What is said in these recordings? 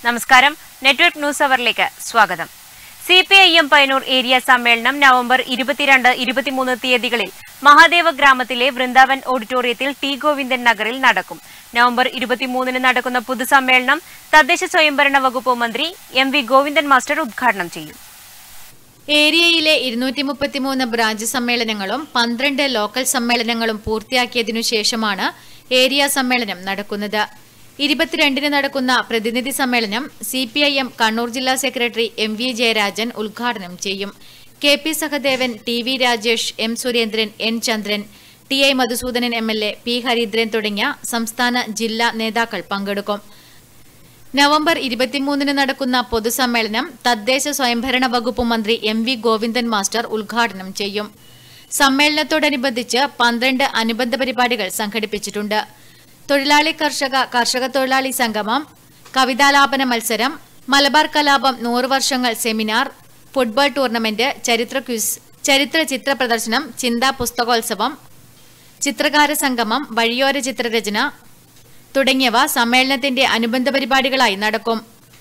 നമസ്കാരം network news അവറിലേക്ക് സ്വാഗതം C P I M Payyanur area സമ്മേളനം നവംബർ ഇരുപത്തിരണ്ട് ഇരുപത്തിമൂന്ന് തീയതികളിൽ മഹാദേവ ഗ്രാമത്തിലെ വൃന്ദാവൻ ഓഡിറ്റോറിയത്തിൽ ടി ഗോവിന്ദൻ നഗറിൽ നടക്കും നവംബർ ഇരുപത്തിമൂന്നിന് നടക്കുന്ന പൊതുസമ്മേളനം തദ്ദേശ സ്വയംഭരണ വകുപ്പ് മന്ത്രി എം വി ഗോവിന്ദൻ മാസ്റ്റർ ഉദ്ഘാടനം ചെയ്യും ഏരിയയിലെ ഇരുന്നൂറ്റി മുപ്പത്തിമൂന്ന് ബ്രാഞ്ച് സമ്മേളനങ്ങളും പന്ത്രണ്ട് ലോക്കൽ സമ്മേളനങ്ങളും പൂർത്തിയാക്കിയതിനു ശേഷമാണ് ഏരിയ സമ്മേളനം നടക്കുന്നത് ഇരുപത്തിരണ്ടിന് നടക്കുന്ന പ്രതിനിധി സമ്മേളനം C P I M Kannur ജില്ലാ സെക്രട്ടറി എം വി ജയരാജൻ ഉദ്ഘാടനം ചെയ്യും K P Sahadevan T V Rajesh M Surendran N Chandran T I Madhusudanan M L A P Harindran തുടങ്ങിയ സംസ്ഥാന ജില്ലാ നേതാക്കൾ പങ്കെടുക്കും നവംബർ ഇരുപത്തിമൂന്നിന് നടക്കുന്ന പൊതുസമ്മേളനം തദ്ദേശ സ്വയംഭരണ വകുപ്പ് മന്ത്രി എം വി ഗോവിന്ദൻ മാസ്റ്റർ ഉദ്ഘാടനം ചെയ്യും സമ്മേളനത്തോടനുബന്ധിച്ച് പന്ത്രണ്ട് അനുബന്ധ പരിപാടികൾ സംഘടിപ്പിച്ചിട്ടുണ്ട് തൊഴിലാളി കർഷക കർഷക തൊഴിലാളി സംഗമം കവിതാലാപന മത്സരം മലബാർ കലാപം നൂറ് വർഷങ്ങൾ സെമിനാർ ഫുട്ബോൾ ടൂർണമെന്റ് ചരിത്ര ക്വിസ് ചരിത്ര ചിത്ര പ്രദർശനം ചിന്താ പുസ്തകോത്സവം ചിത്രകാര സംഗമം വഴിയോര ചിത്രരചന തുടങ്ങിയവ സമ്മേളനത്തിന്റെ അനുബന്ധ പരിപാടികളായി നടക്കും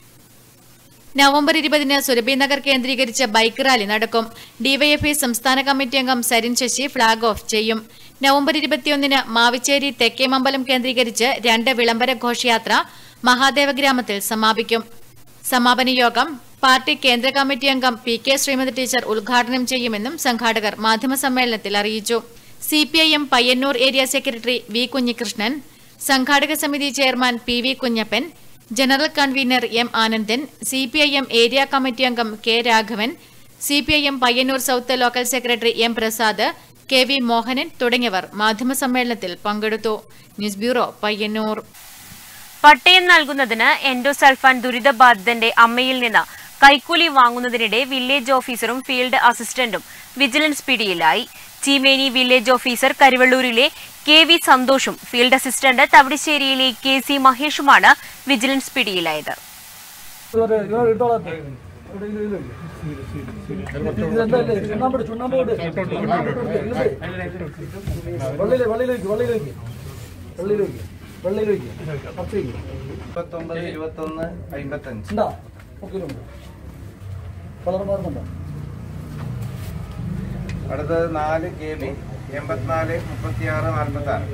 നവംബർ ഇരുപതിന് സുരഭിനഗർ കേന്ദ്രീകരിച്ച് ബൈക്ക് റാലി നടക്കും ഡിവൈഎഫ്ഐ സംസ്ഥാന കമ്മിറ്റി അംഗം സരിൻ ശശി ഫ്ളാഗ് ഓഫ് ചെയ്യും നവംബർ ഇരുപത്തിയൊന്നിന് മാവിച്ചേരി തെക്കേമമ്പലം കേന്ദ്രീകരിച്ച് രണ്ട് വിളംബര ഘോഷയാത്ര മഹാദേവ ഗ്രാമത്തിൽ സമാപിക്കും സമാപന യോഗം പാർട്ടി കേന്ദ്ര കമ്മിറ്റി അംഗം പി കെ ശ്രീമതി ടീച്ചർ ഉദ്ഘാടനം ചെയ്യുമെന്നും സംഘാടകർ മാധ്യമസമ്മേളനത്തിൽ അറിയിച്ചു CPIM Payyanur area secretary V Kunhikrishnan സംഘാടക സമിതി chairman P V Kunhappan general convener M Anandan CPIM area committee അംഗം K Raghavan CPIM Payyanur south local secretary M Prasad K V Mohanan തുടങ്ങിയവർ മാധ്യമസമ്മേളനത്തിൽ പങ്കെടുത്തു ന്യൂസ് ബ്യൂറോ പയ്യന്നൂർ പട്ടയം നൽകുന്നതിന് എൻഡോസൾഫാൻ ദുരിതബാധിതന്റെ അമ്മയിൽ നിന്ന് കൈക്കൂലി വാങ്ങുന്നതിനിടെ വില്ലേജ് ഓഫീസറും ഫീൽഡ് അസിസ്റ്റന്റും വിജിലൻസ് പിടിയിലായി ചീമേനി വില്ലേജ് ഓഫീസർ കരുവള്ളൂരിലെ കെ വി സന്തോഷും ഫീൽഡ് അസിസ്റ്റന്റ് തവിടിശ്ശേരിയിലെ കെ സി മഹേഷുമാണ് വിജിലൻസ് പിടിയിലായത് ഇവര് ഇവർ ഇട്ടോളാം. ഇവിടെ ഇത് ഇത് ഇതെന്തല്ലേ? ചുണ്ണാമ്പ് ഇട്, ചുണ്ണാമ്പ് ഇട്. ചുണ്ണാമ്പ് ഇട്ട് കൊടുക്ക്. ഇതില്. വെള്ളിയില്, വെള്ളിയിലേക്ക്, വെള്ളിയിലേക്ക്. വെള്ളിയിലേക്ക്. വെള്ളിയിലേക്ക്. പച്ചയ്ക്ക്. ഇരുപത്തൊമ്പത് ഇരുപത്തൊന്ന് അമ്പത്തഞ്ച് ഉണ്ടാ? മുക്കിലുണ്ട്. കളർ മാറുന്നുണ്ടോ? അടുത്തത് നാല് കെ ബി എൺപത്തിനാല് മുപ്പത്തിയാറ് നാൽപ്പത്തി ആറ്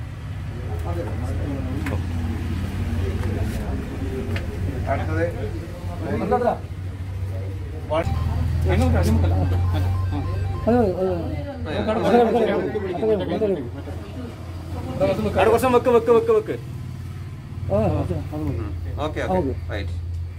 അടുത്തത് അല്ലല്ല. വൺ അത് മതി, അത് മതി. അത് മതി, അത് മതി, അത് മതി. കുറച്ച് വെക്ക് വെക്ക് വെക്ക് വെക്ക് ആ, അത് മതി. Okay okay. ഓക്കെ റൈറ്റ്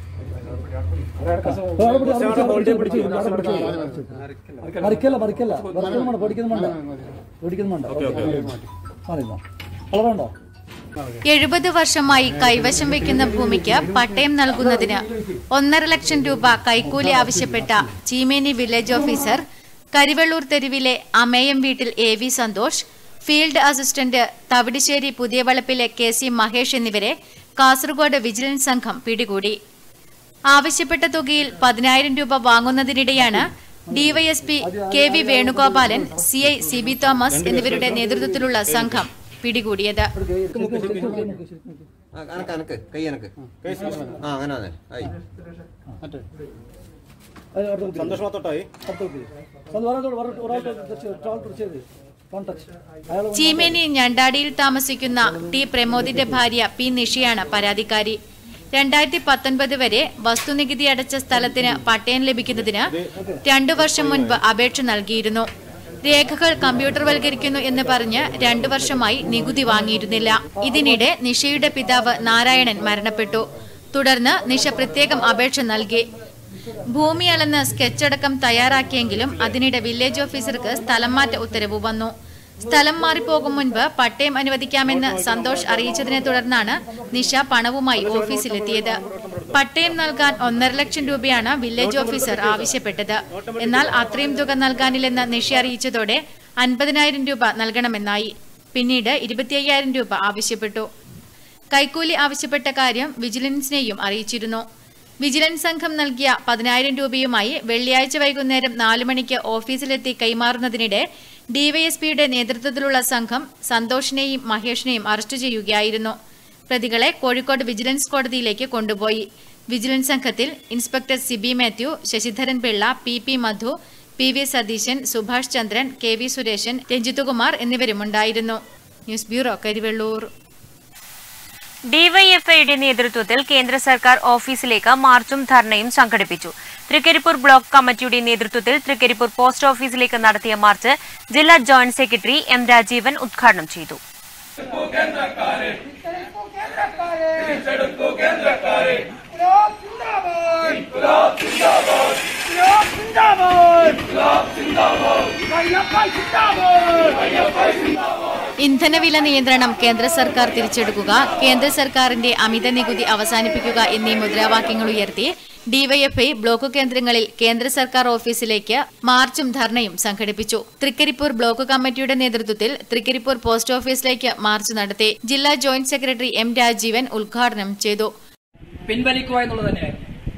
അവിടെ പിടി, അവിടെ പിടി, അവിടെ പിടി, അവിടെ പിടി, അവിടെ പിടി. മറിക്കല്ല മറിക്കല്ല മറിക്കുന്നു വേണ്ട പേടിക്കുന്നു വേണ്ട പേടിക്കുന്നു വേണ്ട മതിയോ കളറുണ്ടോ എഴുപത് വർഷമായി കൈവശം വയ്ക്കുന്ന ഭൂമിക്ക് പട്ടയം നൽകുന്നതിന് ഒന്നര ലക്ഷം രൂപ കൈക്കൂലി ആവശ്യപ്പെട്ട ചീമേനി വില്ലേജ് ഓഫീസർ കരിവെള്ളൂർ തെരുവിലെ അമേയം വീട്ടിൽ A V Santhosh field assistant Thavidisseri പുതിയ വളപ്പിലെ കെ സി മഹേഷ് എന്നിവരെ കാസർഗോഡ് വിജിലൻസ് സംഘം പിടികൂടി ആവശ്യപ്പെട്ട തുകയിൽ പതിനായിരം രൂപ വാങ്ങുന്നതിനിടെയാണ് DYSP K V Venugopalan C I C B Thomas എന്നിവരുടെ നേതൃത്വത്തിലുള്ള സംഘം പിടികൂടിയത് അനക്ക് അനക്ക് കൈ അനക്ക് ആ അങ്ങനെ അതെ ആയി സന്തോഷം മാത്രമായി ചീമേനി ഞണ്ടാടിയിൽ താമസിക്കുന്ന ടി പ്രമോദിന്റെ ഭാര്യ പി നിഷിയാണ് പരാതിക്കാരി രണ്ടായിരത്തി പത്തൊൻപത് വരെ വസ്തുനികുതി അടച്ച സ്ഥലത്തിന് പട്ടയം ലഭിക്കുന്നതിന് രണ്ടു വർഷം മുൻപ് അപേക്ഷ നൽകിയിരുന്നു രേഖകൾ കമ്പ്യൂട്ടർവൽക്കരിക്കുന്നു എന്ന് പറഞ്ഞ് രണ്ടു വർഷമായി നികുതി വാങ്ങിയിരുന്നില്ല ഇതിനിടെ നിഷയുടെ പിതാവ് നാരായണൻ മരണപ്പെട്ടു തുടർന്ന് നിഷ പ്രത്യേകം അപേക്ഷ നൽകി ഭൂമി അളന്ന് സ്കെച്ചടക്കം തയ്യാറാക്കിയെങ്കിലും അതിനിടെ വില്ലേജ് ഓഫീസർക്ക് സ്ഥലം മാറ്റ ഉത്തരവ് വന്നു സ്ഥലം മാറിപ്പോകും മുൻപ് പട്ടയം അനുവദിക്കാമെന്ന് സന്തോഷ് അറിയിച്ചതിനെ തുടർന്നാണ് നിഷ പണവുമായി ഓഫീസിലെത്തിയത് പട്ടയം നൽകാൻ ഒന്നര ലക്ഷം രൂപയാണ് വില്ലേജ് ഓഫീസർ ആവശ്യപ്പെട്ടത് എന്നാൽ അത്രയും തുക നൽകാനില്ലെന്ന് നിഷ അറിയിച്ചതോടെ അൻപതിനായിരം രൂപ നൽകണമെന്നായി പിന്നീട് ഇരുപത്തിയ്യായിരം രൂപ ആവശ്യപ്പെട്ടു കൈക്കൂലി ആവശ്യപ്പെട്ട കാര്യം വിജിലൻസിനെയും അറിയിച്ചിരുന്നു വിജിലൻസ് സംഘം നൽകിയ പതിനായിരം രൂപയുമായി വെള്ളിയാഴ്ച വൈകുന്നേരം നാലു മണിക്ക് ഓഫീസിലെത്തി കൈമാറുന്നതിനിടെ ഡിവൈഎസ്പിയുടെ നേതൃത്വത്തിലുള്ള സംഘം സന്തോഷിനെയും മഹേഷിനെയും അറസ്റ്റ് ചെയ്യുകയായിരുന്നു പ്രതികളെ കോഴിക്കോട് വിജിലൻസ് കോടതിയിലേക്ക് കൊണ്ടുപോയി വിജിലൻസ് സംഘത്തിൽ inspector Sibi Mathew Sasidharan Pillai P P Madhu P V Satheesan Subhash Chandran K V Suresan Ranjithkumar എന്നിവരും ഉണ്ടായിരുന്നു ന്യൂസ് ബ്യൂറോ കരിവെള്ളൂർ ഡിവൈഎഫ്ഐയുടെ നേതൃത്വത്തിൽ കേന്ദ്ര സർക്കാർ ഓഫീസിലേക്ക് മാർച്ചും ധർണയും സംഘടിപ്പിച്ചു തൃക്കരിപ്പൂർ ബ്ലോക്ക് കമ്മിറ്റിയുടെ നേതൃത്വത്തിൽ തൃക്കരിപ്പൂർ പോസ്റ്റ് ഓഫീസിലേക്ക് നടത്തിയ മാർച്ച് ജില്ലാ ജോയിന്റ് സെക്രട്ടറി എം രാജീവൻ ഉദ്ഘാടനം ചെയ്തു ഇന്ധനവില നിയന്ത്രണം കേന്ദ്ര സർക്കാർ തിരിച്ചെടുക്കുക കേന്ദ്ര സർക്കാരിന്റെ അമിത നികുതി അവസാനിപ്പിക്കുക എന്നീ മുദ്രാവാക്യങ്ങൾ ഉയർത്തി ഡിവൈഎഫ്ഐ ബ്ലോക്ക് കേന്ദ്രങ്ങളിൽ കേന്ദ്ര സർക്കാർ ഓഫീസിലേക്ക് മാർച്ചും ധർണയും സംഘടിപ്പിച്ചു തൃക്കരിപ്പൂർ ബ്ലോക്ക് കമ്മിറ്റിയുടെ നേതൃത്വത്തിൽ തൃക്കരിപ്പൂർ പോസ്റ്റ് ഓഫീസിലേക്ക് മാർച്ച് നടത്തി ജില്ലാ ജോയിന്റ് സെക്രട്ടറി എം രാജീവൻ ഉദ്ഘാടനം ചെയ്തു പിൻവലിക്കുക എന്നുള്ളത് തന്നെയായിരുന്നു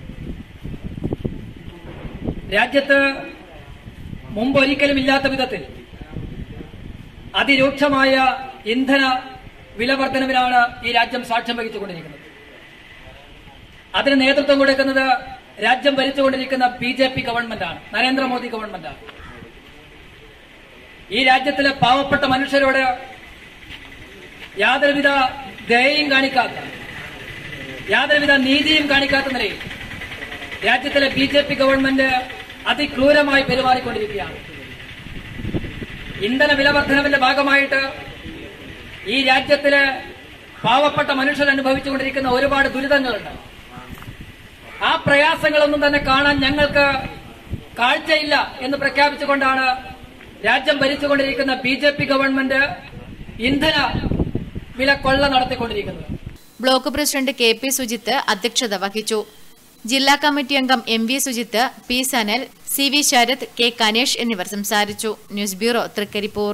രാജ്യത്ത് മുമ്പൊരിക്കലും ഇല്ലാത്ത വിധത്തിൽ അതിരൂക്ഷമായ ഇന്ധന വിലവർദ്ധനവിനാണ് ഈ രാജ്യം സാക്ഷ്യം വഹിച്ചുകൊണ്ടിരിക്കുന്നത് അതിന് നേതൃത്വം കൊടുക്കുന്നത് രാജ്യം ഭരിച്ചുകൊണ്ടിരിക്കുന്ന ബി ജെ പി ഗവൺമെന്റാണ് നരേന്ദ്രമോദി ഗവൺമെന്റാണ് ഈ രാജ്യത്തിലെ പാവപ്പെട്ട മനുഷ്യരോട് യാതൊരുവിധ ദയയും കാണിക്കാത്ത യാതൊരുവിധ നീതിയും കാണിക്കാത്ത നിലയിൽ രാജ്യത്തിലെ ബി ജെ പി ഗവൺമെന്റ് അതിക്രൂരമായി പെരുമാറിക്കൊണ്ടിരിക്കുകയാണ് ഇന്ധന വിലവർദ്ധനവിന്റെ ഭാഗമായിട്ട് ഈ രാജ്യത്തിലെ പാവപ്പെട്ട മനുഷ്യർ അനുഭവിച്ചുകൊണ്ടിരിക്കുന്ന ഒരുപാട് ദുരിതങ്ങളുണ്ട് ആ പ്രയാസങ്ങളൊന്നും തന്നെ കാണാൻ ഞങ്ങൾക്ക് കാഴ്ചയില്ല എന്ന് പ്രഖ്യാപിച്ചുകൊണ്ടാണ് രാജ്യം ഭരിച്ചുകൊണ്ടിരിക്കുന്ന ബി ജെ പി ഗവൺമെന്റ് ഇന്ധന വില കൊള്ള നടത്തിക്കൊണ്ടിരിക്കുന്നത് block president K P Sujith അധ്യക്ഷത വഹിച്ചു ജില്ലാ കമ്മിറ്റി അംഗം M V Sujith P Sanal C V Sarath K Kanesh എന്നിവർ സംസാരിച്ചു news bureau Trikaripur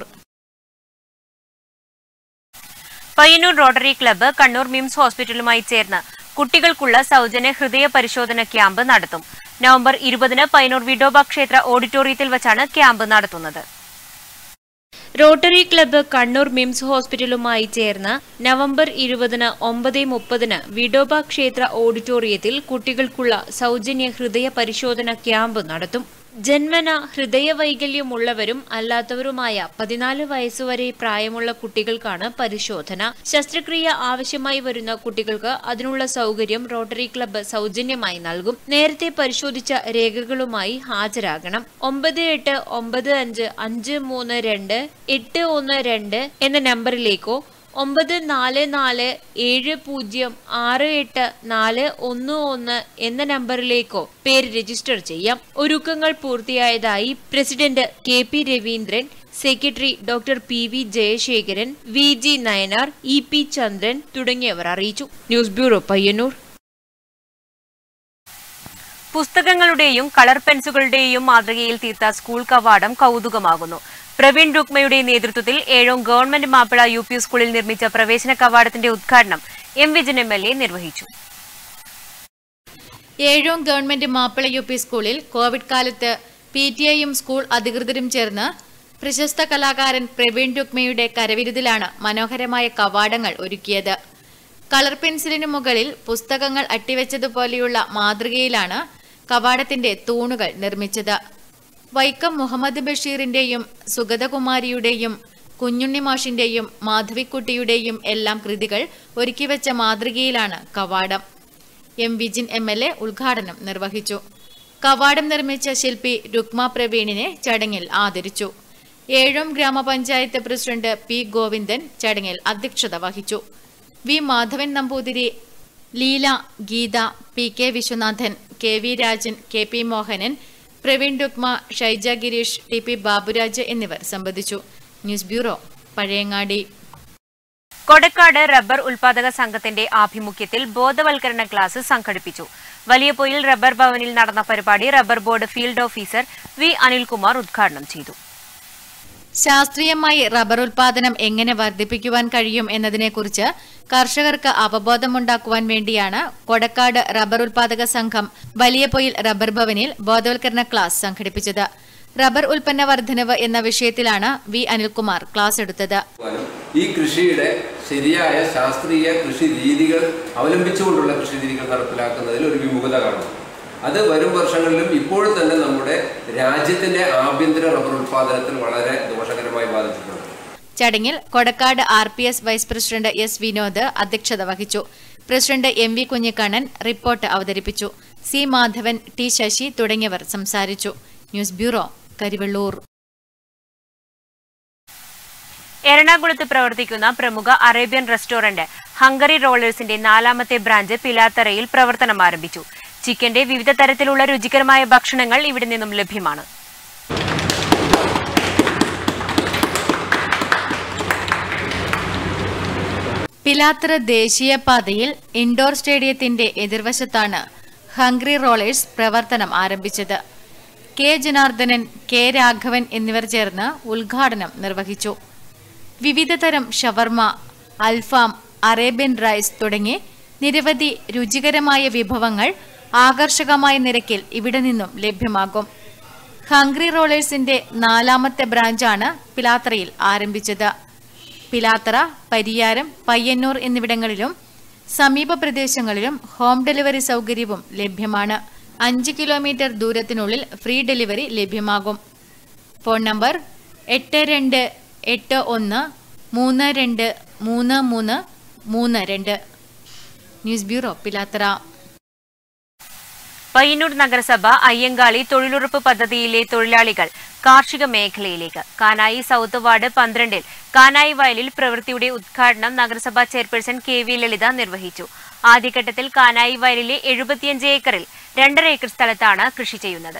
Payyanur rotary club Kannur MIMS ഹോസ്പിറ്റലുമായി ചേർന്ന് കുട്ടികൾക്കുള്ള സൗജന്യ ഹൃദയ പരിശോധന ക്യാമ്പ് നടത്തും നവംബർ ഇരുപതിന് പയ്യന്നൂർ വിഡോബ ക്ഷേത്ര ഓഡിറ്റോറിയത്തിൽ വച്ചാണ് ക്യാമ്പ് നടത്തുന്നത് റോട്ടറി ക്ലബ്ബ് കണ്ണൂർ മിംസ് ഹോസ്പിറ്റലുമായി ചേർന്ന് നവംബർ ഇരുപതിന് ഒമ്പത് മുപ്പതിന് വിഡോബ ക്ഷേത്ര ഓഡിറ്റോറിയത്തിൽ കുട്ടികൾക്കുള്ള സൗജന്യ ഹൃദയ പരിശോധന ക്യാമ്പ് നടത്തും ജന്മന ഹൃദയവൈകല്യമുള്ളവരും അല്ലാത്തവരുമായ പതിനാല് വയസ്സുവരെ പ്രായമുള്ള കുട്ടികൾക്കാണ് പരിശോധന ശസ്ത്രക്രിയ ആവശ്യമായി വരുന്ന കുട്ടികൾക്ക് അതിനുള്ള സൗകര്യം റോട്ടറി ക്ലബ്ബ് സൗജന്യമായി നൽകും നേരത്തെ പരിശോധിച്ച രേഖകളുമായി ഹാജരാകണം ഒമ്പത് എട്ട് ഒമ്പത് അഞ്ച് അഞ്ച് മൂന്ന് രണ്ട് എട്ട് ഒന്ന് രണ്ട് എന്ന നമ്പറിലേക്കോ ഒമ്പത് നാല് നാല് ഏഴ് പൂജ്യം ആറ് എട്ട് നാല് ഒന്ന് ഒന്ന് എന്ന നമ്പറിലേക്കോ പേര് രജിസ്റ്റർ ചെയ്യാം ഒരുക്കങ്ങൾ പൂർത്തിയായതായി president K P Raveendran secretary doctor P V Jayasekharan V G Nayanar E P Chandran തുടങ്ങിയവർ അറിയിച്ചു ന്യൂസ് ബ്യൂറോ പയ്യന്നൂർ പുസ്തകങ്ങളുടെയും കളർ പെൻസുകളുടെയും മാതൃകയിൽ തീർത്ത സ്കൂൾ കവാടം കൗതുകമാകുന്നു പ്രവീൺ രുക്മയുടെ നേതൃത്വത്തിൽ Ezhome government Mappila U P സ്കൂളിൽ നിർമ്മിച്ച പ്രവേശന കവാടത്തിന്റെ ഉദ്ഘാടനം M Vijayan M L A നിർവഹിച്ചു Ezhome government Mappila U P സ്കൂളിൽ കോവിഡ് കാലത്ത് പി ടി ഐയും സ്കൂൾ അധികൃതരും ചേർന്ന് പ്രശസ്ത കലാകാരൻ പ്രവീൺ രുക്മയുടെ കരവിരുതിലാണ് മനോഹരമായ കവാടങ്ങൾ ഒരുക്കിയത് കളർ പെൻസിലിനു മുകളിൽ പുസ്തകങ്ങൾ അട്ടിവെച്ചതുപോലെയുള്ള മാതൃകയിലാണ് കവാടത്തിന്റെ തൂണുകൾ നിർമ്മിച്ചത് വൈക്കം മുഹമ്മദ് ബഷീറിന്റെയും സുഗതകുമാരിയുടെയും കുഞ്ഞുണ്ണി മാഷിന്റെയും മാധവിക്കുട്ടിയുടെയും എല്ലാം കൃതികൾ ഒരുക്കിവെച്ച മാതൃകയിലാണ് കവാടം M Vijin M L A ഉദ്ഘാടനം നിർവഹിച്ചു കവാടം നിർമ്മിച്ച ശില്പി രുക്മ പ്രവീണിനെ ചടങ്ങിൽ ആദരിച്ചു ഏഴോം ഗ്രാമപഞ്ചായത്ത് പ്രസിഡന്റ് പി ഗോവിന്ദൻ ചടങ്ങിൽ അധ്യക്ഷത വഹിച്ചു V Madhavan Namboothiri Leela Geetha P K Viswanathan K V Rajan K P Mohanan Praveen Rukma Shyja Gireesh T P Baburaj എന്നിവർ സംബന്ധിച്ചു news bureau Pazhayangadi Kodakkad rubber ഉൽപാദക സംഘത്തിന്റെ ആഭിമുഖ്യത്തിൽ ബോധവൽക്കരണ ക്ലാസ് സംഘടിപ്പിച്ചു വലിയപൊയിൽ റബ്ബർ ഭവനിൽ നടന്ന പരിപാടി rubber board field officer V Anilkumar ഉദ്ഘാടനം ചെയ്തു ശാസ്ത്രീയമായി റബ്ബർ ഉൽപാദനം എങ്ങനെ വർദ്ധിപ്പിക്കുവാൻ കഴിയും എന്നതിനെക്കുറിച്ച് കർഷകർക്ക് അവബോധമുണ്ടാക്കുവാൻ വേണ്ടിയാണ് കൊടക്കാട് റബ്ബർ ഉൽപാദക സംഘം വലിയപൊയിൽ റബ്ബർ ഭവനിൽ ബോധവൽക്കരണ ക്ലാസ് സംഘടിപ്പിച്ചത് റബ്ബർ ഉൽപ്പന്ന വർധനവ് എന്ന വിഷയത്തിലാണ് വി അനിൽകുമാർ ക്ലാസ് എടുത്തത് ഈ കൃഷിയുടെ ശരിയായ ശാസ്ത്രീയ കൃഷി രീതികൾ അവലംബിച്ചുകൊണ്ടുള്ള കൃഷി രീതികൾ നടപ്പിലാക്കുന്നതിൽ ഒരു വിമുഖത കാണുന്നു അത് വരും വർഷങ്ങളിലും ഇപ്പോഴും തന്നെ നമ്മുടെ രാജ്യത്തിന്റെ ആഭ്യന്തര റബ്ബർ ഉൽപാദനത്തിൽ വളരെ ദോഷകരമായി ബാധിച്ചിട്ടുണ്ട് ചടങ്ങിൽ Kodakkad R P S vice president S Vinod അധ്യക്ഷത വഹിച്ചു president M V Kunhikannan report അവതരിപ്പിച്ചു സി മാധവൻ ടി ശശി തുടങ്ങിയവർ സംസാരിച്ചു ന്യൂസ് ബ്യൂറോ കരിവള്ളൂർ എറണാകുളത്ത് പ്രവർത്തിക്കുന്ന പ്രമുഖ അറേബ്യൻ റെസ്റ്റോറന്റ് ഹംഗറി റോളേഴ്സിന്റെ നാലാമത്തെ ബ്രാഞ്ച് പിലാത്തറയിൽ പ്രവർത്തനം ആരംഭിച്ചു ചിക്കന്റെ വിവിധ തരത്തിലുള്ള രുചികരമായ ഭക്ഷണങ്ങൾ ഇവിടെ നിന്നും ലഭ്യമാണ് പിലാത്തറ ദേശീയപാതയിൽ ഇൻഡോർ സ്റ്റേഡിയത്തിന്റെ എതിർവശത്താണ് ഹംഗ്രി റോളേഴ്സ് പ്രവർത്തനം ആരംഭിച്ചത് കെ ജനാർദ്ദനൻ കെ രാഘവൻ എന്നിവർ ചേർന്ന് ഉദ്ഘാടനം നിർവഹിച്ചു വിവിധതരം ഷവർമ അൽഫാം അറേബ്യൻ റൈസ് തുടങ്ങി നിരവധി രുചികരമായ വിഭവങ്ങൾ ആകർഷകമായ നിരക്കിൽ ഇവിടെ നിന്നും ലഭ്യമാകും ഹംഗ്രി റോളേഴ്സിന്റെ നാലാമത്തെ ബ്രാഞ്ചാണ് പിലാത്രയിൽ ആരംഭിച്ചത് പിലാത്തറ പരിയാരം പയ്യന്നൂർ എന്നിവിടങ്ങളിലും സമീപ പ്രദേശങ്ങളിലും ഹോം ഡെലിവറി സൗകര്യവും ലഭ്യമാണ് അഞ്ച് കിലോമീറ്റർ ദൂരത്തിനുള്ളിൽ ഫ്രീ ഡെലിവറി ലഭ്യമാകും ഫോൺ നമ്പർ എട്ട് രണ്ട് എട്ട് ഒന്ന് മൂന്ന് രണ്ട് മൂന്ന് മൂന്ന് മൂന്ന് രണ്ട് ന്യൂസ് ബ്യൂറോ പിലാത്തറ പയ്യന്നൂർ നഗരസഭ അയ്യങ്കാളി തൊഴിലുറപ്പ് പദ്ധതിയിലെ തൊഴിലാളികൾ കാർഷിക മേഖലയിലേക്ക് കാനായി സൗത്ത് വാർഡ് പന്ത്രണ്ടിൽ കാനായി വയലിൽ പ്രവൃത്തിയുടെ ഉദ്ഘാടനം നഗരസഭാ ചെയർപേഴ്സൺ കെ വി ലളിത നിർവഹിച്ചു ആദ്യഘട്ടത്തിൽ കാനായി വയലിലെ എഴുപത്തിയഞ്ച് ഏക്കറിൽ രണ്ടര ഏക്കർ സ്ഥലത്താണ് കൃഷി ചെയ്യുന്നത്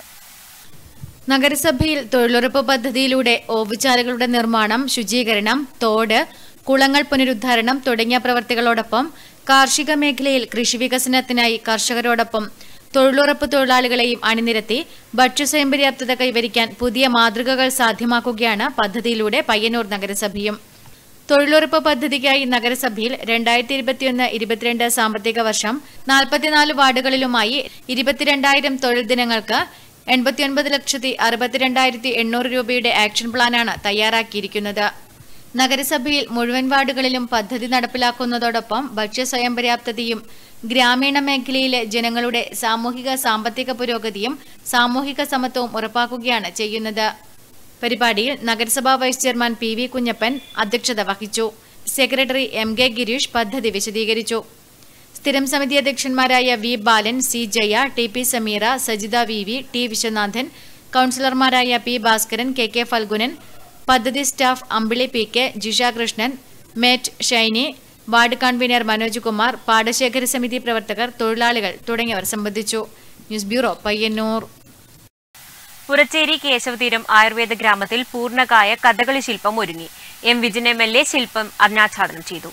നഗരസഭയിൽ തൊഴിലുറപ്പ് പദ്ധതിയിലൂടെ ഓവുചാലുകളുടെ നിർമ്മാണം ശുചീകരണം തോട് കുളങ്ങൾ പുനരുദ്ധാരണം തുടങ്ങിയ പ്രവർത്തികളോടൊപ്പം കാർഷിക മേഖലയിൽ കൃഷി വികസനത്തിനായി കർഷകരോടൊപ്പം തൊഴിലുറപ്പ് തൊഴിലാളികളെയും അണിനിരത്തി ഭക്ഷ്യസ്വയം പര്യാപ്തത കൈവരിക്കാൻ പുതിയ മാതൃകകൾ സാധ്യമാക്കുകയാണ് പദ്ധതിയിലൂടെ പയ്യന്നൂർ നഗരസഭയും തൊഴിലുറപ്പ് പദ്ധതിക്കായി നഗരസഭയിൽ രണ്ടായിരത്തി ഇരുപത്തിയൊന്ന് ഇരുപത്തിരണ്ട് സാമ്പത്തിക വർഷം നാൽപ്പത്തിനാല് വാർഡുകളിലുമായി ഇരുപത്തിരണ്ടായിരം തൊഴിൽ ദിനങ്ങൾക്ക് എൺപത്തിയൊൻപത് ലക്ഷത്തി അറുപത്തിരണ്ടായിരത്തി എണ്ണൂറ് രൂപയുടെ ആക്ഷൻ പ്ലാനാണ് തയ്യാറാക്കിയിരിക്കുന്നത് നഗരസഭയിൽ മുഴുവൻ വാർഡുകളിലും പദ്ധതി നടപ്പിലാക്കുന്നതോടൊപ്പം ഭക്ഷ്യ സ്വയം പര്യാപ്തതയും ഗ്രാമീണ മേഖലയിലെ ജനങ്ങളുടെ സാമൂഹിക സാമ്പത്തിക പുരോഗതിയും സാമൂഹിക സമത്വവും ഉറപ്പാക്കുകയാണ് ചെയ്യുന്നത് പരിപാടിയിൽ നഗരസഭാ vice chairman P V Kunhappan അധ്യക്ഷത വഹിച്ചു സെക്രട്ടറി എം കെ ഗിരീഷ് പദ്ധതി വിശദീകരിച്ചു സ്ഥിരം സമിതി അധ്യക്ഷന്മാരായ V Balan C Jaya T P Sameera Sajitha V V T Viswanathan കൌൺസിലർമാരായ P Bhaskaran K K Phalgunan പദ്ധതി staff Ambili P K Jisha Krishnan mate Shyni ward convener Manoj Kumar പാടശേഖര സമിതി പ്രവർത്തകർ തൊഴിലാളികൾ തുടങ്ങിയവർ സംബന്ധിച്ചു ന്യൂസ് ബ്യൂറോ പയ്യന്നൂർ പുറച്ചേരി കേശവതീരം ആയുർവേദ ഗ്രാമത്തിൽ പൂർണ്ണകായ കഥകളി ശില്പം ഒരുങ്ങി M Vijin M L A ശില്പം അനാച്ഛാദനം ചെയ്തു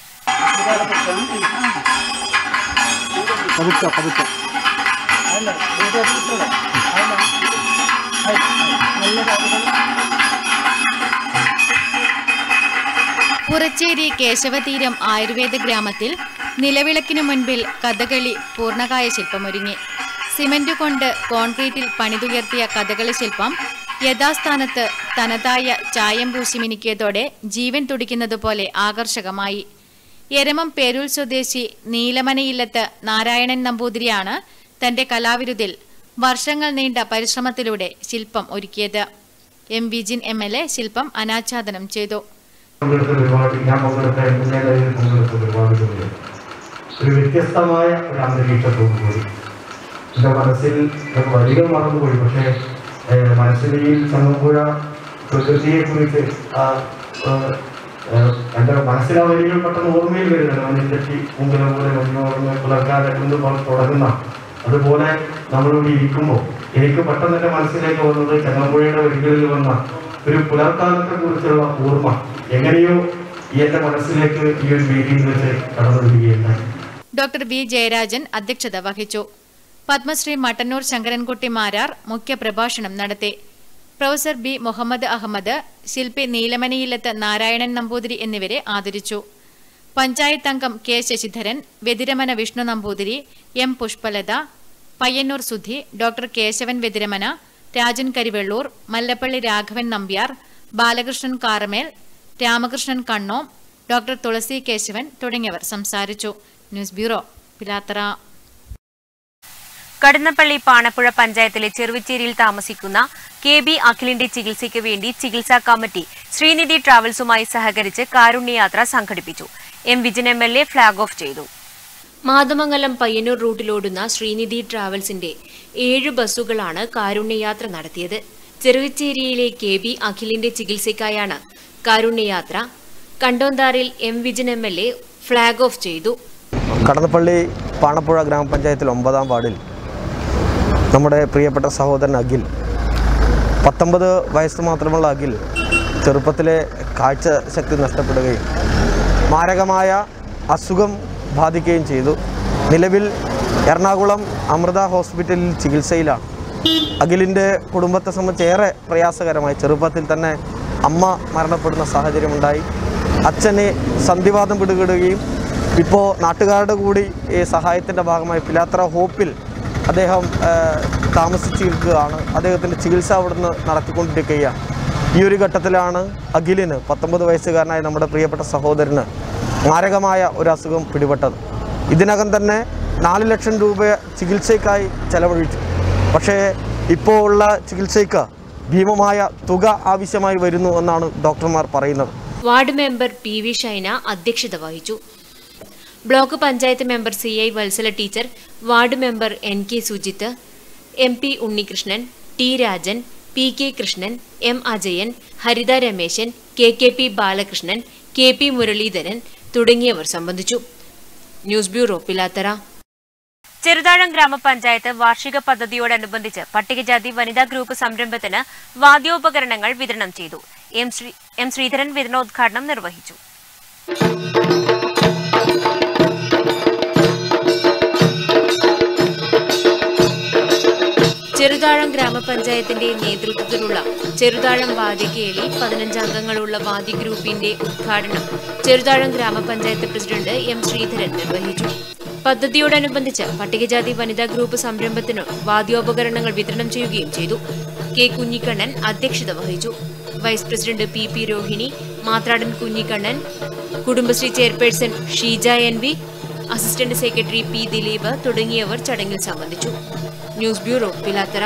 പതുക്കെ പതുക്കെ പുറച്ചേരി കേശവതീരം ആയുർവേദ ഗ്രാമത്തിൽ നിലവിളക്കിനു മുൻപിൽ കഥകളി പൂർണ്ണകായ ശില്പമൊരുങ്ങി സിമന്റ് കൊണ്ട് കോൺക്രീറ്റിൽ പണിതുയർത്തിയ കഥകളി ശില്പം യഥാസ്ഥാനത്ത് തനതായ ചായം പൂശി മിനുക്കിയതോടെ ജീവൻ തുടിക്കുന്നതുപോലെ ആകർഷകമായി എരമം പേരൂൽ സ്വദേശി നീലമനയില്ലത്ത് നാരായണൻ നമ്പൂതിരിയാണ് തന്റെ കലാവിരുതിൽ വർഷങ്ങൾ നീണ്ട പരിശ്രമത്തിലൂടെ ശില്പം ഒരുക്കിയത് M Vijin M L A ശില്പം അനാച്ഛാദനം ചെയ്തു പങ്കെടുത്ത ഒരുപാട് ഞാൻ പങ്കെടുത്ത എം എൽ എയിൽ പങ്കെടുത്ത ഒരുപാട് ജോലികൾ ഒരു വ്യത്യസ്തമായ ഒരു അന്തരീക്ഷത്തോടു കൂടി എൻ്റെ മനസ്സിൽ ഞാൻ വലിയ മറന്നുപോയി പക്ഷേ ഏഹ്, മനസ്സിൽ ഈ ചങ്ങമ്പുഴ പ്രകൃതിയെ കുറിച്ച് ആ ഏഹ്, ഏഹ്, എൻ്റെ മനസ്സിൽ ആ വരികൾ പെട്ടെന്ന് ഓർമ്മയിൽ വരുന്നത് മഞ്ഞെത്തി മുമ്പിലെ പോലെ മഞ്ഞോർമ്മ പുലർക്കാതെ എന്ന് പറഞ്ഞ് തുടങ്ങുന്ന അതുപോലെ നമ്മളിവിടെ ഇരിക്കുമ്പോൾ എനിക്ക് പെട്ടെന്ന് എൻ്റെ മനസ്സിലേക്ക് വന്നത് ചങ്ങമ്പുഴയുടെ വരികളിൽ വന്ന ഒരു പുലർക്കാലത്തെ കുറിച്ചുള്ള ഓർമ്മ എങ്ങനെയോ ഈ എൻ്റെ മനസ്സിലേക്ക് ഈ ഒരു വേദിയിൽ വെച്ച് കടന്നു വരികയുണ്ടായി ഡോക്ടർ വി ജയരാജൻ അധ്യക്ഷത വഹിച്ചു പത്മശ്രീ മട്ടന്നൂർ ശങ്കരൻകുട്ടി മാരാർ മുഖ്യപ്രഭാഷണം നടത്തി പ്രൊഫസർ ബി മുഹമ്മദ് അഹമ്മദ് ശില്പി നീലമണിയില്ലത്ത് നാരായണൻ നമ്പൂതിരി എന്നിവരെ ആദരിച്ചു പഞ്ചായത്ത് അംഗം K Sasidharan Vethiramana Vishnu Namboothiri M Pushpalatha Payyanur Sudhi doctor Kesavan Vethiramana Rajan Karivellur Mallappally Raghavan Nambiar Balakrishnan Karamel Ramakrishnan Kannom doctor Thulasi Kesavan തുടങ്ങിയവർ സംസാരിച്ചു ന്യൂസ് ബ്യൂറോ പിലാത്തറ കടന്നപ്പള്ളി പാണപ്പുഴ പഞ്ചായത്തിലെ ചെറുവിച്ചേരിയിൽ താമസിക്കുന്ന കെ ബി അഖിലിന്റെ ചികിത്സയ്ക്ക് വേണ്ടി ചികിത്സാ കമ്മിറ്റി ശ്രീനിധി ട്രാവൽസുമായി സഹകരിച്ച് കാരുണ്യയാത്ര സംഘടിപ്പിച്ചു M Vijayan M L A flag off ചെയ്തു മാതമംഗലം പയ്യന്നൂർ റൂട്ടിലോടുന്ന ശ്രീനിധി ട്രാവൽസിന്റെ ഏഴ് ബസ്സുകളാണ് കാരുണ്യയാത്ര നടത്തിയത് ചെറുവിച്ചേരിയിലെ കെ ബി അഖിലിന്റെ ചികിത്സയ്ക്കായാണ് കാരുണ്യയാത്ര കണ്ടോന്താറിൽ M Vijayan M L A flag off ചെയ്തു കടന്നപ്പള്ളി പാണപ്പുഴ ഗ്രാമപഞ്ചായത്തിൽ ഒമ്പതാം വാർഡിൽ നമ്മുടെ പ്രിയപ്പെട്ട സഹോദരൻ അഖിൽ പത്തൊമ്പത് വയസ്സ് മാത്രമുള്ള അഖിൽ ചെറുപ്പത്തിലെ കാഴ്ച ശക്തി നഷ്ടപ്പെടുകയും മാരകമായ അസുഖം ബാധിക്കുകയും ചെയ്തു നിലവിൽ എറണാകുളം അമൃത ഹോസ്പിറ്റലിൽ ചികിത്സയിലാണ് അഖിലിൻ്റെ കുടുംബത്തെ സംബന്ധിച്ച് ഏറെ പ്രയാസകരമായി ചെറുപ്പത്തിൽ തന്നെ അമ്മ മരണപ്പെടുന്ന സാഹചര്യമുണ്ടായി അച്ഛന് സന്ധിവാദം പിടികിടുകയും ഇപ്പോൾ നാട്ടുകാരുടെ കൂടി ഈ സഹായത്തിൻ്റെ ഭാഗമായി പിലാത്ര ഹോപ്പിൽ അദ്ദേഹം ആ, താമസിച്ചിരിക്കുകയാണ് അദ്ദേഹത്തിൻ്റെ ചികിത്സ അവിടുന്ന് നടത്തിക്കൊണ്ടിരിക്കുകയാണ് ഈ ഒരു ഘട്ടത്തിലാണ് അഖിലിന് പത്തൊമ്പത് വയസ്സുകാരനായ നമ്മുടെ പ്രിയപ്പെട്ട സഹോദരന് മാരകമായ ഒരു അസുഖം പിടിപെട്ടത് ഇതിനകം തന്നെ നാല് ലക്ഷം രൂപ ചികിത്സയ്ക്കായി ചെലവഴിച്ചു പക്ഷേ ഇപ്പോൾ ഉള്ള ചികിത്സയ്ക്ക് ഭീമമായ തുക ആവശ്യമായി വരുന്നു എന്നാണ് ഡോക്ടർമാർ പറയുന്നത് ward member P V Shaina അധ്യക്ഷത വഹിച്ചു block panchayat member C I Vatsala teacher ward member N K Sujith M P Unnikrishnan T Rajan P K Krishnan M Ajayan Haritha Rameshan K K P Balakrishnan K P Muraleedharan തുടങ്ങിയവർ സംബന്ധിച്ചു ന്യൂസ് ബ്യൂറോ പിലാത്തറ ചെറുതാഴം ഗ്രാമപഞ്ചായത്ത് വാർഷിക പദ്ധതിയോടനുബന്ധിച്ച് പട്ടികജാതി വനിതാ ഗ്രൂപ്പ് സംരംഭത്തിന് വാദ്യോപകരണങ്ങൾ വിതരണം ചെയ്തു എം ശ്രീ എം ശ്രീധരൻ വിതരണോദ്ഘാടനം നിർവഹിച്ചു ചെറുതാഴം ഗ്രാമപഞ്ചായത്തിന്റെ നേതൃത്വത്തിലുള്ള ചെറുതാഴം വാദ്യകേളി പതിനഞ്ചംഗങ്ങളുള്ള വാദ്യ ഗ്രൂപ്പിന്റെ ഉദ്ഘാടനം ചെറുതാഴം ഗ്രാമപഞ്ചായത്ത് പ്രസിഡന്റ് എം ശ്രീധരൻ നിർവഹിച്ചു പദ്ധതിയോടനുബന്ധിച്ച് പട്ടികജാതി വനിതാ ഗ്രൂപ്പ് സംരംഭത്തിന് വാദ്യോപകരണങ്ങൾ വിതരണം ചെയ്യുകയും ചെയ്തു കെ കുഞ്ഞിക്കണ്ണൻ അധ്യക്ഷത വഹിച്ചു vice president P P Rohini Mathradan Kunhikannan Kudumbashree chairperson Sheeja N V assistant secretary P Dileep തുടങ്ങിയവർ ചടങ്ങിൽ സംബന്ധിച്ചു ന്യൂസ് ബ്യൂറോ പിലാത്തറ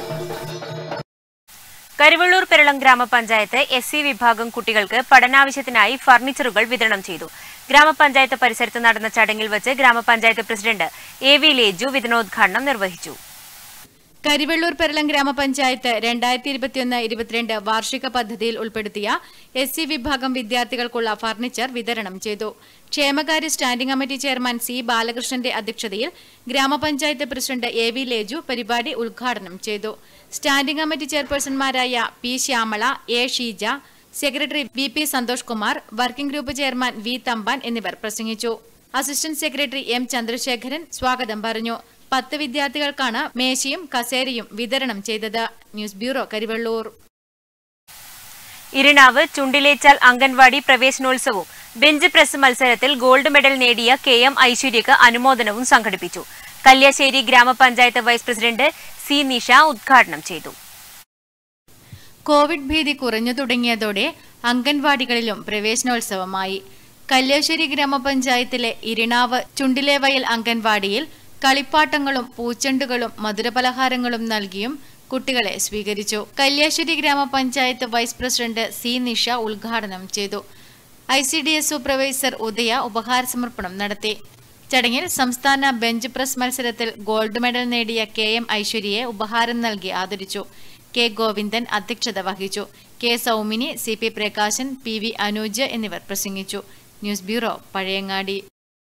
കരുവള്ളൂർ പെരളം ഗ്രാമപഞ്ചായത്ത് എസ് സി വിഭാഗം കുട്ടികൾക്ക് പഠനാവശ്യത്തിനായി ഫർണിച്ചറുകൾ വിതരണം ചെയ്തു ഗ്രാമപഞ്ചായത്ത് പരിസരത്ത് നടന്ന ചടങ്ങിൽ വച്ച് ഗ്രാമപഞ്ചായത്ത് പ്രസിഡന്റ് എ വി ലേജു വിതരണോദ്ഘാടനം നിർവഹിച്ചു കരിവെള്ളൂർ പെരളം ഗ്രാമപഞ്ചായത്ത് രണ്ടായിരത്തി ഇരുപത്തിയൊന്ന് ഇരുപത്തിരണ്ട് വാർഷിക പദ്ധതിയിൽ ഉൾപ്പെടുത്തിയ എസ് സി വിഭാഗം വിദ്യാർത്ഥികൾക്കുള്ള ഫർണിച്ചർ വിതരണം ചെയ്തു ക്ഷേമകാര്യ സ്റ്റാൻഡിംഗ് കമ്മിറ്റി ചെയർമാൻ സി ബാലകൃഷ്ണന്റെ അധ്യക്ഷതയിൽ ഗ്രാമപഞ്ചായത്ത് പ്രസിഡന്റ് എ വി ലേജു പരിപാടി ഉദ്ഘാടനം ചെയ്തു സ്റ്റാൻഡിംഗ് കമ്മിറ്റി ചെയർപേഴ്സൺമാരായ P Shyamala A Sheeja secretary V P Santhosh Kumar working group chairman V Thampan എന്നിവർ പ്രസംഗിച്ചു അസിസ്റ്റന്റ് സെക്രട്ടറി എം ചന്ദ്രശേഖരൻ സ്വാഗതം പറഞ്ഞു പത്ത് വിദ്യാർത്ഥികൾക്കാണ് മേശയും കസേരയും വിതരണം ചെയ്തത് ന്യൂസ് ബ്യൂറോ കരിവള്ളൂർ ഇരിണാവ് ചുണ്ടിലേച്ചാൽ അംഗൻവാടി പ്രവേശനോത്സവവും ബെഞ്ച് പ്രസ് മത്സരത്തിൽ ഗോൾഡ് മെഡൽ നേടിയ കെ എം ഐശ്വര്യക്ക് അനുമോദനവും സംഘടിപ്പിച്ചു കല്യാശ്ശേരി ഗ്രാമപഞ്ചായത്ത് വൈസ് പ്രസിഡന്റ് സി നിഷ ഉദ്ഘാടനം ചെയ്തു കോവിഡ് ഭീതി കുറഞ്ഞു തുടങ്ങിയതോടെ അംഗൻവാടികളിലും പ്രവേശനോത്സവമായി കല്യാശ്ശേരി ഗ്രാമപഞ്ചായത്തിലെ ഇരിണാവ് ചുണ്ടിലേവയൽ അംഗൻവാടിയിൽ കളിപ്പാട്ടങ്ങളും പൂച്ചെണ്ടുകളും മധുരപലഹാരങ്ങളും നൽകിയും കുട്ടികളെ സ്വീകരിച്ചു കല്യാശ്ശേരി ഗ്രാമപഞ്ചായത്ത് വൈസ് പ്രസിഡന്റ് സി നിഷ ഉദ്ഘാടനം ചെയ്തു I C D S supervisor Udaya ഉപഹാര സമർപ്പണം നടത്തി ചടങ്ങിൽ സംസ്ഥാന ബെഞ്ച് പ്രസ് മത്സരത്തിൽ ഗോൾഡ് മെഡൽ നേടിയ കെ എം ഐശ്വര്യയെ ഉപഹാരം നൽകി ആദരിച്ചു കെ ഗോവിന്ദൻ അധ്യക്ഷത വഹിച്ചു K Saumini C P Prakashan P V Anuj എന്നിവർ പ്രസംഗിച്ചു ന്യൂസ് ബ്യൂറോ പഴയങ്ങാടി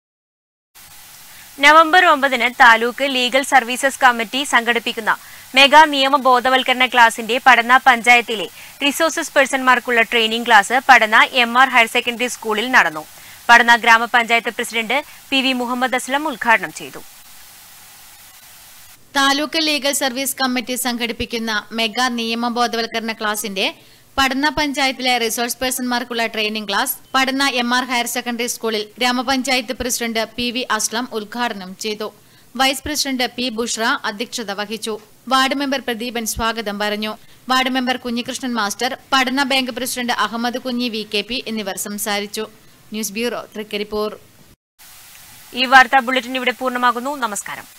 നവംബർ ഒമ്പതിന് താലൂക്ക് ലീഗൽ സർവീസസ് കമ്മിറ്റി സംഘടിപ്പിക്കുന്ന മെഗാ നിയമ ബോധവൽക്കരണ ക്ലാസിന്റെ പടന്ന പഞ്ചായത്തിലെ റിസോഴ്സസ് പേഴ്സൺമാർക്കുള്ള training class Padanna M R higher secondary സ്കൂളിൽ നടന്നു പടന്ന ഗ്രാമപഞ്ചായത്ത് president P V Muhammad Aslam ഉദ്ഘാടനം ചെയ്തു താലൂക്ക് ലീഗൽ സർവീസ് കമ്മിറ്റി സംഘടിപ്പിക്കുന്ന മെഗാ നിയമ ബോധവൽക്കരണ ക്ലാസിന്റെ പടന്ന പഞ്ചായത്തിലെ റിസോഴ്സ് പേഴ്സൺമാർക്കുള്ള training class Padanna M R higher secondary സ്കൂളിൽ ഗ്രാമപഞ്ചായത്ത് പ്രസിഡന്റ് പി വി അസ്ലം ഉദ്ഘാടനം ചെയ്തു വൈസ് പ്രസിഡന്റ് പി ബുഷ്ര അധ്യക്ഷത വഹിച്ചു വാർഡ് മെമ്പർ പ്രദീപൻ സ്വാഗതം പറഞ്ഞു വാർഡ് മെമ്പർ കുഞ്ഞികൃഷ്ണൻ മാസ്റ്റർ പഠന bank president Ahmed Kunhi V K P എന്നിവർ സംസാരിച്ചു ന്യൂസ് ബ്യൂറോ തൃക്കരിപ്പൂർ ഈ വാർത്താ ബുള്ളറ്റിൻ ഇവിടെ പൂർണ്ണമാകുന്നു നമസ്കാരം